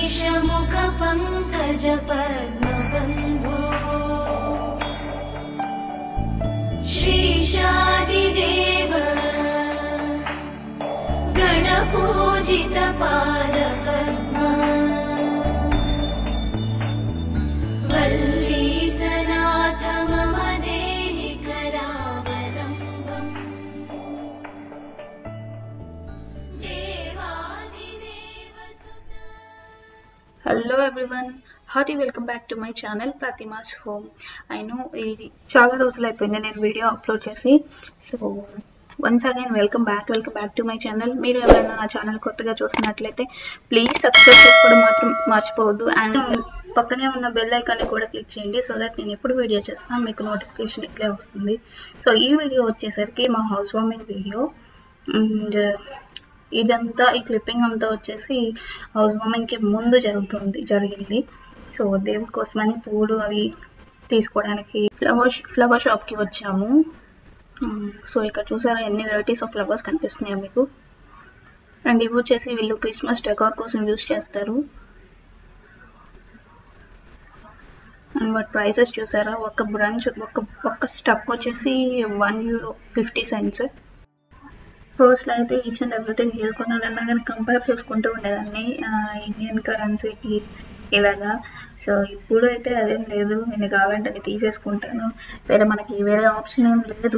श्रीशमुखपङ्कजपद्मबन्धो श्रीशादिदेव गणपूजितपादपद्मा वल्लीसनाथ मम देहि करावलम्बम् देवादिदेवसुता hello everyone hearty welcome back to my channel Prathima's home అయిను ఇది చాలా రోజులు అయిపోయింది నేను వీడియో అప్లోడ్ చేసి so once again welcome back welcome back to my channel మీరు ఎవరైనా నా ఛానల్ కొత్తగా చూసినట్లయితే ప్లీజ్ సబ్స్క్రైబ్ చేసుకోవడం మాత్రం మర్చిపోవద్దు అండ్ పక్కనే ఉన్న బెల్ ఐకాన్ని కూడా క్లిక్ చేయండి సో దట్ నేను ఎప్పుడు వీడియో చేసినా మీకు నోటిఫికేషన్ ఇట్లే వస్తుంది సో ఈ వీడియో వచ్చేసరికి మా హౌస్ వార్మింగ్ వీడియో అండ్ ఇదంతా ఈ క్లిప్పింగ్ అంతా వచ్చేసి హౌస్ వార్మింగ్కి ముందు జరుగుతుంది జరిగింది సో దేవుడి కోసమని పూలు అవి తీసుకోవడానికి ఫ్లవర్ ఫ్లవర్ షాప్కి వచ్చాము మ్మ్. సో ఇక్కడ చూసారా ఎన్ని వెరైటీస్ ఆఫ్ ఫ్లవర్స్ కనిపిస్తున్నాయో మీకు అండ్ ఇవి వచ్చేసి వీళ్ళు క్రిస్మస్ డెకార్ కోసం యూస్ చేస్తారు అండ్ వాటి ప్రైసెస్ చూసారా ఒక బ్రంచ్ ఒక ఒక స్టక్ వచ్చేసి one euro fifty cents first అయితే ఈచ్ అండ్ ఎవ్రీథింగ్ ఏది కొనాలన్నా కానీ కంపేర్ చేసుకుంటూ ఉండేదాన్ని ఇండియన్ కరెన్సీకి ఇలాగా సో ఇప్పుడు అయితే అదేం లేదు నేను కావాలంటే అది తీసేసుకుంటాను వేరే మనకి వేరే ఆప్షన్ ఏం లేదు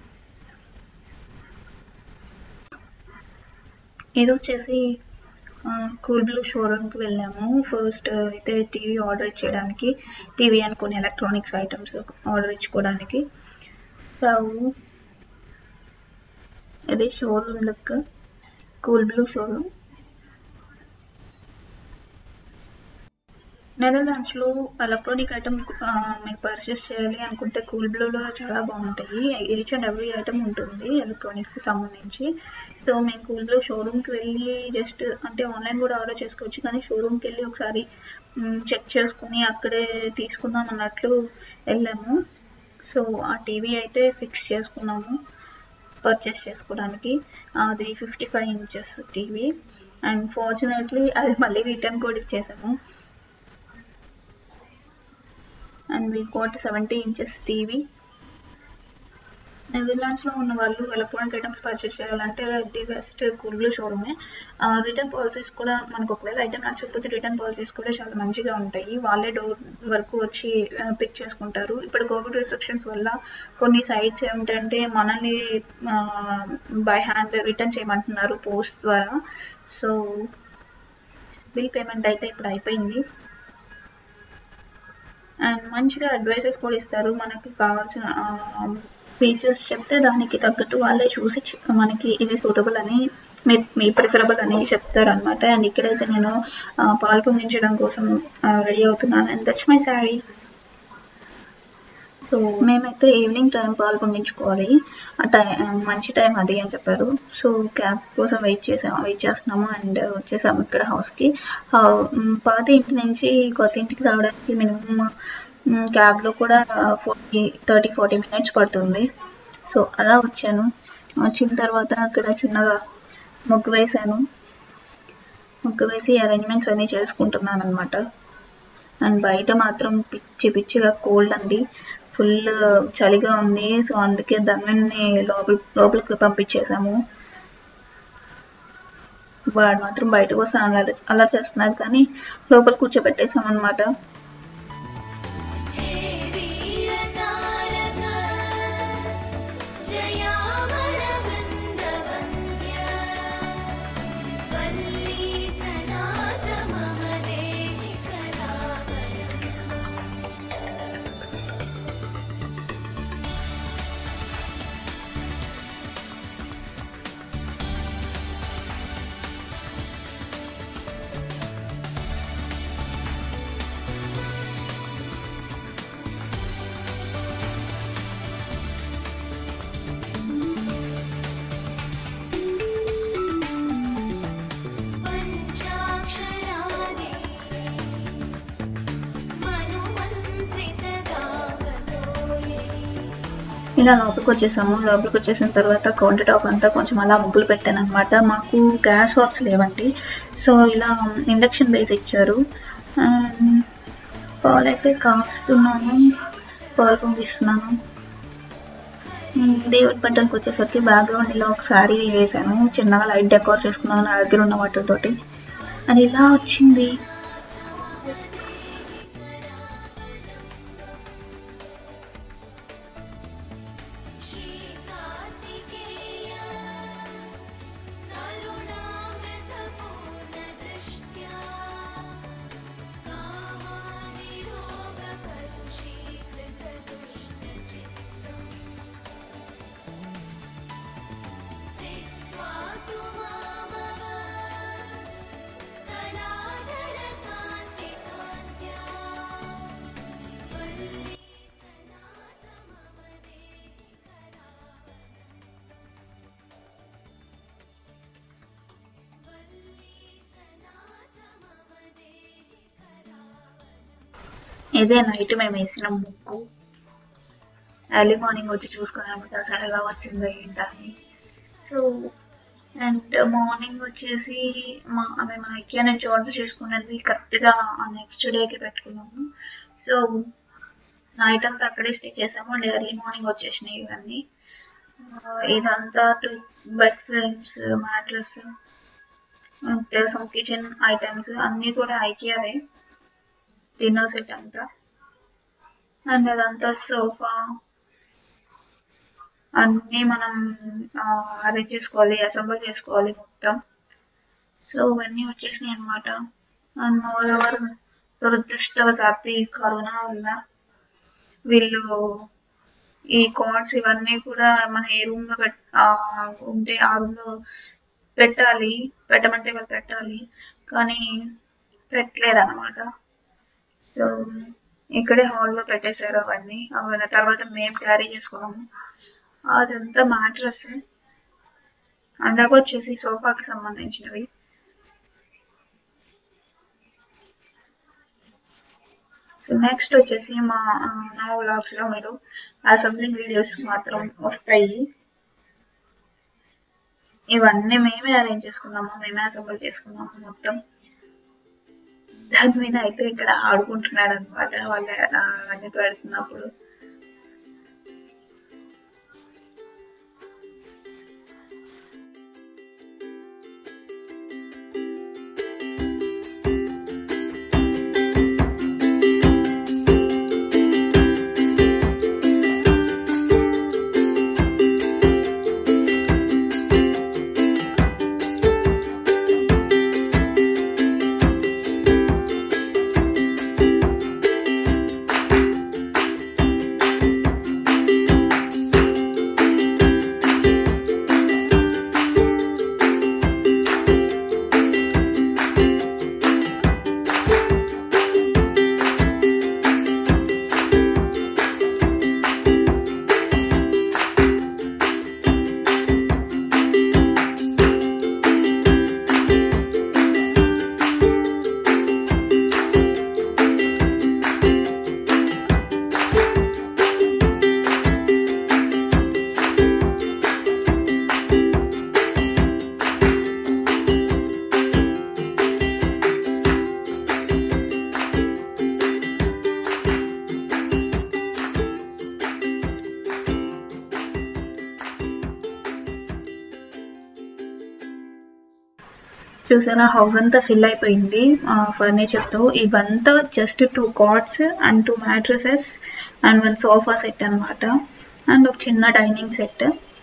ఇది వచ్చేసి కూల్ బ్లూ షోరూమ్కి వెళ్ళాము ఫస్ట్ అయితే టీవీ ఆర్డర్ ఇచ్చేయడానికి టీవీ అనుకుని ఎలక్ట్రానిక్స్ ఐటమ్స్ ఆర్డర్ ఇచ్చుకోవడానికి సో ఇది showroom look Coolblue showroom నెదర్లాండ్స్లో ఎలక్ట్రానిక్ ఐటమ్ మీకు పర్చేస్ చేయాలి అనుకుంటే కూల్ బ్లూలో చాలా బాగుంటాయి ఈచ్ అండ్ ఎవ్రీ ఐటమ్ ఉంటుంది ఎలక్ట్రానిక్స్కి సంబంధించి సో మేము కూల్ బ్లూ షోరూమ్కి వెళ్ళి జస్ట్ అంటే ఆన్లైన్ కూడా ఆర్డర్ చేసుకోవచ్చు కానీ షోరూమ్కి వెళ్ళి ఒకసారి చెక్ చేసుకుని అక్కడే తీసుకుందాం అన్నట్లు వెళ్ళాము సో ఆ టీవీ అయితే ఫిక్స్ చేసుకున్నాము పర్చేస్ చేసుకోవడానికి అది fifty five inches TV and fortunately అది మళ్ళీ రిటర్న్ కూడా ఇచ్చేసాము and we got seventy inches TV నెదర్లాండ్స్లో ఉన్న వాళ్ళు ఎలక్ట్రానిక్ ఐటమ్స్ పర్చేస్ చేయాలంటే ది బెస్ట్ కూర్బ్లూ షోరూమే రిటర్న్ పాలసీస్ కూడా మనకు ఒకవేళ ఐటమ్ నచ్చకపోతే రిటర్న్ పాలసీస్ కూడా చాలా మంచిగా ఉంటాయి వాళ్ళే డోర్ వరకు వచ్చి పిక్ చేసుకుంటారు ఇప్పుడు కోవిడ్ రిస్ట్రిక్షన్స్ వల్ల కొన్ని సైట్స్ ఏమిటంటే మనల్ని బై హ్యాండ్ రిటర్న్ చేయమంటున్నారు పోస్ట్ ద్వారా సో బిల్ పేమెంట్ అయితే ఇప్పుడు అయిపోయింది అండ్ మంచిగా అడ్వైజెస్ కూడా ఇస్తారు మనకి కావాల్సిన ఫీచర్స్ చెప్తే దానికి తగ్గట్టు వాళ్ళే చూసి చె- మనకి ఇది సూటబుల్ అని మీ మీ ప్రిఫరబుల్ అని చెప్తారు అనమాట అండ్ ఇక్కడైతే నేను ఆ, పాలు పొంగించడం కోసం రెడీ అవుతున్నాను and that's my sari so మేమైతే ఈవినింగ్ టైం పాలు పొంగించుకోవాలి ఆ టైం మంచి టైం అది అని చెప్పారు సో క్యాబ్ కోసం వెయిట్ చేసాము వెయిట్ చేస్తున్నాము అండ్ వచ్చేసాము ఇక్కడ హౌస్కి పాత ఇంటి నుంచి కొత్త ఇంటికి రావడానికి మినిమం క్యాబ్లో కూడా ఫోర్టీ థర్టీ ఫార్టీ మినిట్స్ పడుతుంది సో అలా వచ్చాను వచ్చిన తర్వాత అక్కడ చిన్నగా ముగ్గు వేశాను ముగ్గు వేసి అరేంజ్మెంట్స్ అన్నీ చేసుకుంటున్నాను అనమాట అండ్ బయట మాత్రం పిచ్చి పిచ్చిగా కోల్డ్ అండి ఫుల్ చలిగా ఉంది సో అందుకే ధన్వన్ని లోపల లోపలికి పంపించేసాము వాడు మాత్రం బయటకు వస్తే అలా అలా చేస్తున్నాడు కానీ లోపల కూర్చోబెట్టేసాం అనమాట हे वीरतारक जयामरवृन्दवन्द्य वल्लीसनाथ मम देहि करावलम्बम् ఇలా లోపలికి వచ్చేసాము లోపలికి వచ్చేసిన తర్వాత కౌంటర్ టాప్ అంతా కొంచెం అలా ముగ్గులు పెట్టాను అనమాట మాకు గ్యాస్ హాట్స్ లేవండి సో ఇలా ఇండక్షన్ బేస్ ఇచ్చారు అండ్ పాలైతే కాస్తున్నాను పాలు పంపిస్తున్నాను ఉమ్, దేవుడి పట్టణకి వచ్చేసరికి బ్యాక్గ్రౌండ్ ఇలా ఒక శారీ వేసాను చిన్నగా లైట్ డెకోర్ చేసుకున్నాను నా దగ్గర ఉన్న వాటితోటి అని ఇలా వచ్చింది श्रीकार्तिकेय करुणामृतपूर्णदृष्ट्या कामादिरोगकलुषीकृतदुष्टचित्तम् सिक्त्वा तु मामव कलाधरकान्तिकान्त्या वल्ली सनातमम देहि करावलम् वल्ली सनातमम देहि करावलम् ఇదే నైట్ మేము వేసిన ముగ్గు ఎర్లీ మార్నింగ్ వచ్చి చూసుకున్నాము అసలు ఎలా వచ్చిందో ఏంటని సో అండ్ మార్నింగ్ వచ్చేసి మా మేము ఐకియా నుంచి ఆర్డర్ చేసుకున్నది కరెక్ట్గా నెక్స్ట్ డేకి పెట్టుకున్నాము సో నైట్ అంతా అక్కడే స్టే చేసాము అండ్ ఎర్లీ మార్నింగ్ వచ్చేసినాయి ఇవన్నీ ఆ, ఇదంతా two bed frames mattress some kitchen items అన్నీ కూడా ఐకియావే డిన్నర్ సెట్ అంతా అండ్ అదంతా సోఫా అన్నీ మనం అరేంజ్ చేసుకోవాలి అసెంబుల్ చేసుకోవాలి మొత్తం సో ఇవన్నీ వచ్చేసినాయి అనమాట అండ్ మోర్ ఓవర్ దురదృష్టవశాత్తు ఈ కరోనా వల్ల వీళ్ళు ఈ కార్డ్స్ ఇవన్నీ కూడా మన ఏ రూమ్ లో పెట్ ఆ, ఉంటే ఆ రూమ్ లో పెట్టాలి పెట్టమంటే వాళ్ళు పెట్టాలి కానీ పెట్టలేదు అనమాట సో ఇక్కడే హాల్లో పెట్టేశారు అవన్నీ అవన్నీ తర్వాత మేము క్యారీ చేసుకున్నాము అదంతా మ్యాట్రస్ అందాక వచ్చేసి సోఫాకి సంబంధించినవి సో నెక్స్ట్ వచ్చేసి మా ఆ, నా వ్లాగ్స్ లో మీరు అసెంబ్లింగ్ వీడియోస్ మాత్రం వస్తాయి ఇవన్నీ మేమే అరేంజ్ చేసుకున్నాము మేమే అసెంబుల్ చేసుకున్నాము మొత్తం దాని మీద అయితే ఇక్కడ ఆడుకుంటున్నాడు అనమాట వాళ్ళ ఆ, అవన్నీ పెడుతున్నప్పుడు చూసారా హౌస్ అంతా ఫిల్ అయిపోయింది ఫర్నిచర్ తో ఇవంతా just two cots and two mattresses and one sofa set అన్నమాట అండ్ ఒక చిన్న డైనింగ్ సెట్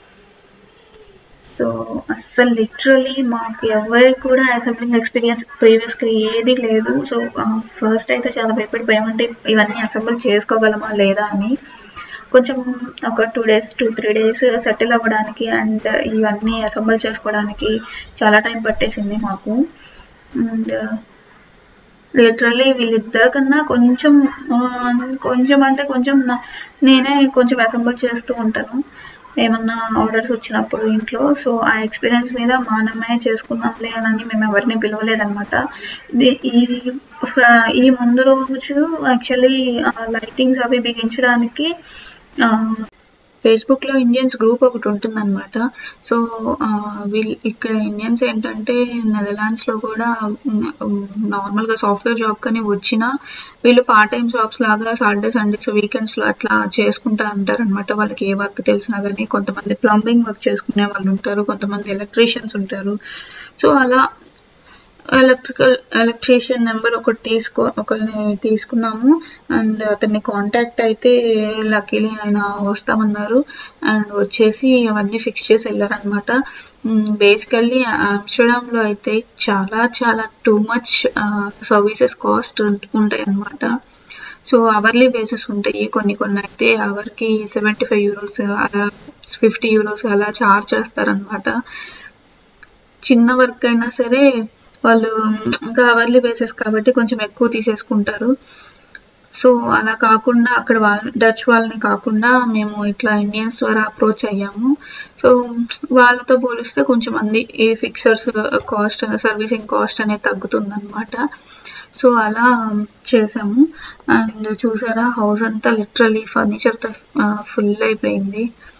సో అస్సలు లిటరలీ మాకు ఎవరికి కూడా అసెంబ్లింగ్ ఎక్స్పీరియన్స్ ప్రీవియస్గా ఏది లేదు సో ఫస్ట్ అయితే చాలా భయపడిపోయాం అంటే ఇవన్నీ అసెంబుల్ చేసుకోగలమా లేదా అని కొంచెం ఒక two days two three days settle అవ్వడానికి అండ్ ఇవన్నీ అసెంబుల్ చేసుకోవడానికి చాలా టైం పట్టేసింది మాకు అండ్ లిటరల్లీ వీళ్ళిద్దరి కన్నా కొంచెం ఆ, కొంచెం అంటే కొంచెం నా- నేనే కొంచెం అసెంబుల్ చేస్తూ ఉంటాను ఏమన్నా ఆర్డర్స్ వచ్చినప్పుడు ఇంట్లో సో ఆ ఎక్స్పీరియన్స్ మీద మానమే చేసుకుందాంలే అని మేము ఎవరిని పిలవలేదన్నమాట ఇది ఈ ఫ- ఈ ముందు రోజు యాక్చువల్లీ లైటింగ్స్ అవి బిగించడానికి ఆ, ఫేస్బుక్లో ఇండియన్స్ గ్రూప్ ఒకటి ఉంటుందన్నమాట సో వీళ్ళు ఇక్కడ ఇండియన్స్ ఏంటంటే నెదర్లాండ్స్లో కూడా నార్మల్గా సాఫ్ట్వేర్ జాబ్ కానీ వచ్చినా వీళ్ళు పార్ట్ టైం జాబ్స్ లాగా సాటర్డే సండేస్ వీకెండ్స్లో అట్లా చేసుకుంటా ఉంటారు అనమాట వాళ్ళకి ఏ వర్క్ తెలిసినా కానీ కొంతమంది ప్లంబింగ్ వర్క్ చేసుకునే వాళ్ళు ఉంటారు కొంతమంది ఎలక్ట్రీషియన్స్ ఉంటారు సో అలా ఎలక్ట్రికల్ ఎలక్ట్రీషియన్ నెంబర్ ఒకటి తీసుకో ఒకరిని తీసుకున్నాము అండ్ అతన్ని కాంటాక్ట్ అయితే లక్కీలీ ఆయన వస్తామన్నారు అండ్ వచ్చేసి అవన్నీ ఫిక్స్ చేసి వెళ్ళారనమాట బేసికల్లీ ఆమ్స్టర్డామ్లో అయితే చాలా చాలా టూ మచ్ సర్వీసెస్ కాస్ట్ ఉంటాయి అన్నమాట సో అవర్లీ బేసిస్ ఉంటాయి కొన్ని కొన్ని అయితే అవర్కి సెవెంటీ ఫైవ్ యూరోస్ అలా ఫిఫ్టీ యూరోస్ అలా చార్జ్ చేస్తారనమాట చిన్న వర్క్ అయినా సరే వాళ్ళు ఇంకా అవర్లీ బేసిస్ కాబట్టి కొంచెం ఎక్కువ తీసేసుకుంటారు సో అలా కాకుండా అక్కడ వాళ్ళ డచ్ వాళ్ళని కాకుండా మేము ఇట్లా ఇండియన్స్ ద్వారా అప్రోచ్ అయ్యాము సో వాళ్ళతో పోలిస్తే కొంచెం మంది ఈ ఫిక్సర్స్ కాస్ట్ సర్వీసింగ్ కాస్ట్ అనేది తగ్గుతుందన్నమాట సో అలా చేసాము అండ్ చూసారా హౌస్ అంతా లిటరలీ ఫర్నిచర్తో ఫుల్ అయిపోయింది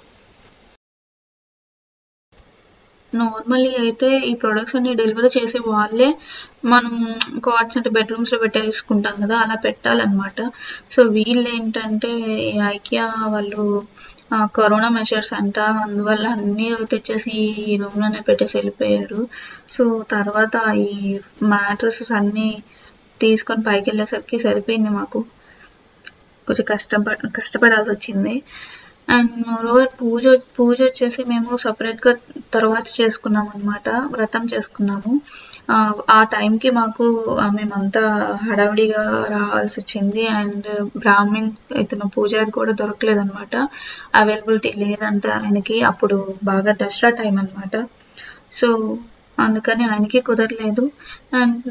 నార్మల్లీ అయితే ఈ ప్రొడక్ట్స్ అన్ని డెలివరీ చేసే వాళ్ళే మనం కార్డ్స్ అంటే బెడ్రూమ్స్లో పెట్టేసుకుంటాం కదా అలా పెట్టాలన్నమాట సో వీళ్ళు ఏంటంటే ఐకియా వాళ్ళు కరోనా మెషర్స్ అంట అందువల్ల అన్నీ తెచ్చేసి ఈ రూమ్లోనే పెట్టేసి వెళ్ళిపోయారు సో తర్వాత ఈ మ్యాట్రసెస్ అన్నీ తీసుకొని పైకి వెళ్ళేసరికి సరిపోయింది మాకు కొంచెం కష్టప కష్టపడాల్సి వచ్చింది అండ్ మోరోవర్ పూజ పూజ వచ్చేసి మేము సపరేట్గా తర్వాత చేసుకున్నాం అనమాట వ్రతం చేసుకున్నాము ఆ టైంకి మాకు మేమంతా హడావిడిగా రావాల్సి వచ్చింది అండ్ బ్రాహ్మిన్ ఇతను పూజారి కూడా దొరకలేదు అనమాట అవైలబిలిటీ లేదంట ఆయనకి అప్పుడు బాగా దసరా టైం అనమాట సో అందుకని ఆయనకి కుదరలేదు అండ్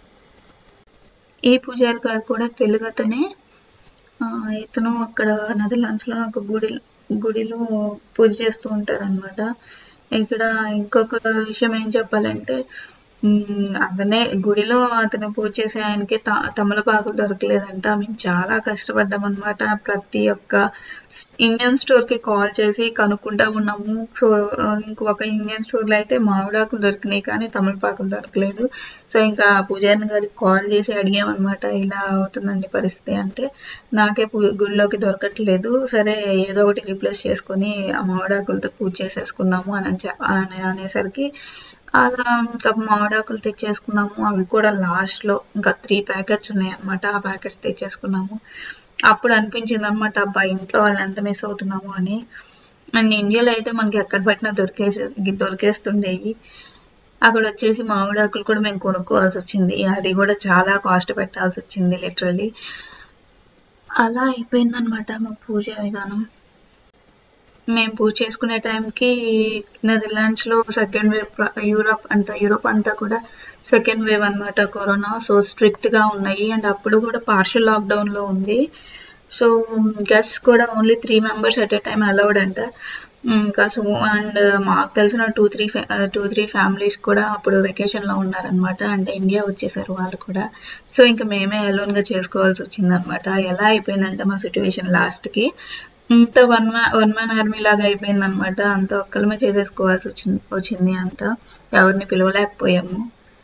ఈ పూజారి గారు కూడా తెలుగు అతనే ఇతను అక్కడ నెదర్లాండ్స్లో ఒక గుడి గుడిలో పూజ చేస్తూ ఉంటారనమాట ఇక్కడ ఇంకొక విషయం ఏం చెప్పాలంటే అతనే గుడిలో అతను పూజ చేసే ఆయనకి త తమలపాకులు దొరకలేదంట మేము చాలా కష్టపడ్డాం అనమాట ప్రతి ఒక్క ఇండియన్ స్టోర్కి కాల్ చేసి కనుక్కుంటా ఉన్నాము సో ఇంకొక ఇండియన్ స్టోర్లో అయితే మామిడాకులు దొరికినాయి కానీ తమలపాకులు దొరకలేదు సో ఇంకా పూజారిని గారికి కాల్ చేసి అడిగామన్నమాట ఇలా అవుతుందండి పరిస్థితి అంటే నాకే పూ గుడిలోకి దొరకట్లేదు సరే ఏదో ఒకటి రీప్లేస్ చేసుకొని ఆ మామిడాకులతో పూజ చేసేసుకుందాము అని అని అనేసరికి అలా ఇంకా మామిడాకులు తెచ్చేసుకున్నాము అవి కూడా లాస్ట్లో ఇంకా త్రీ ప్యాకెట్స్ ఉన్నాయి అనమాట ఆ ప్యాకెట్స్ తెచ్చేసుకున్నాము అప్పుడు అనిపించింది అనమాట అబ్బా ఇంట్లో వాళ్ళు ఎంత మిస్ అవుతున్నాము అని అండ్ ఇండియాలో అయితే మనకి ఎక్కడ పట్టినా దొరికేసి దొరికేస్తుండేవి అక్కడ వచ్చేసి మామిడాకులు కూడా మేము కొనుక్కోవాల్సి వచ్చింది అది కూడా చాలా కాస్ట్ పెట్టాల్సి వచ్చింది లిటరలీ అలా అయిపోయిందనమాట మా పూజ విధానం మేము పూజ చేసుకునే టైంకి నెదర్లాండ్స్లో సెకండ్ వేవ్ యూరోప్ అంతా యూరోప్ అంతా కూడా సెకండ్ వేవ్ అనమాట కరోనా సో స్ట్రిక్ట్గా ఉన్నాయి అండ్ అప్పుడు కూడా పార్షల్ లాక్డౌన్లో ఉంది సో గెస్ట్ కూడా only three members at a time allowed అంట ఇంకా సో అండ్ మాకు తెలిసిన two three two three families కూడా అప్పుడు వెకేషన్లో ఉన్నారనమాట అంటే ఇండియా వచ్చేసారు వాళ్ళు కూడా సో ఇంకా మేమే అలోన్గా చేసుకోవాల్సి వచ్చిందనమాట ఎలా అయిపోయిందంటే మా సిచ్యువేషన్ లాస్ట్కి ఇంత వన్ మ్యా వన్ మ్యాన్ ఆర్మీ లాగా అయిపోయింది అనమాట అంత ఒక్కలమే చేసేసుకోవాల్సి వచ్చింది వచ్చింది అంత ఎవరిని పిలవలేకపోయాము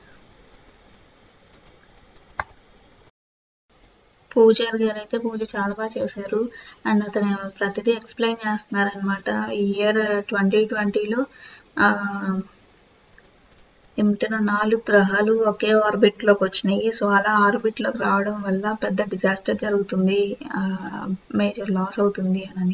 పూజారి గారు అయితే పూజ చాలా బాగా చేశారు అండ్ అతను ప్రతిదీ ఎక్స్ప్లెయిన్ చేస్తున్నారనమాట ఈ ఇయర్ ట్వంటీ ట్వంటీలో ఏమిటన్నా నాలుగు గ్రహాలు ఒకే ఆర్బిట్లోకి వచ్చినాయి సో అలా ఆర్బిట్లోకి రావడం వల్ల పెద్ద డిజాస్టర్ జరుగుతుంది మేజర్ లాస్ అవుతుంది అని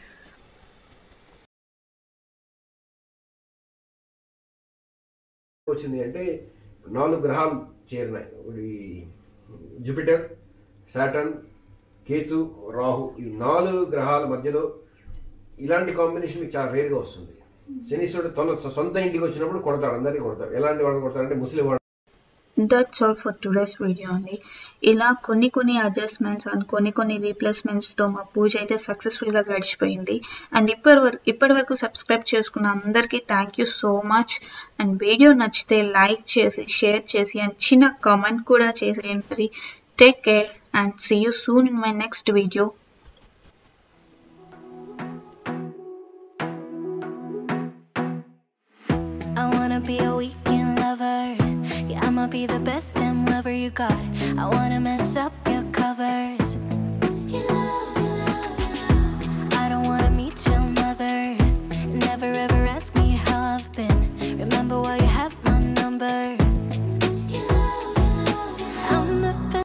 వచ్చింది అంటే నాలుగు గ్రహాలు చేరినాయి ఒకటి జూపిటర్ సాటర్న్ కేతు రాహు ఈ నాలుగు గ్రహాల మధ్యలో ఇలాంటి కాంబినేషన్ మీకు చాలా రేర్గా వస్తుంది శనీశ్వరుడు తన సొంత ఇంటికి వచ్చినప్పుడు కొడతాడు అందరినీ కొడతాడు ఎలాంటి వాళ్ళని కొడతాడంటే ముస్లిం వాళ్ళు that's all for today's video అండి ఇలా కొన్ని కొన్ని అడ్జస్ట్మెంట్స్ అండ్ కొన్ని కొన్ని రీప్లేస్మెంట్స్తో మా పూజ అయితే సక్సెస్ఫుల్గా గడిచిపోయింది అండ్ ఇప్పటి వరకు ఇప్పటి వరకు సబ్స్క్రైబ్ చేసుకున్న అందరికీ thank you so much and video నచ్చితే లైక్ చేసి షేర్ చేసి అండ్ చిన్న కామెంట్ కూడా చేసేయండి మరి take care and see you soon in my next video Yeah, I'ma be the best damn lover you got. I wanna mess up your covers.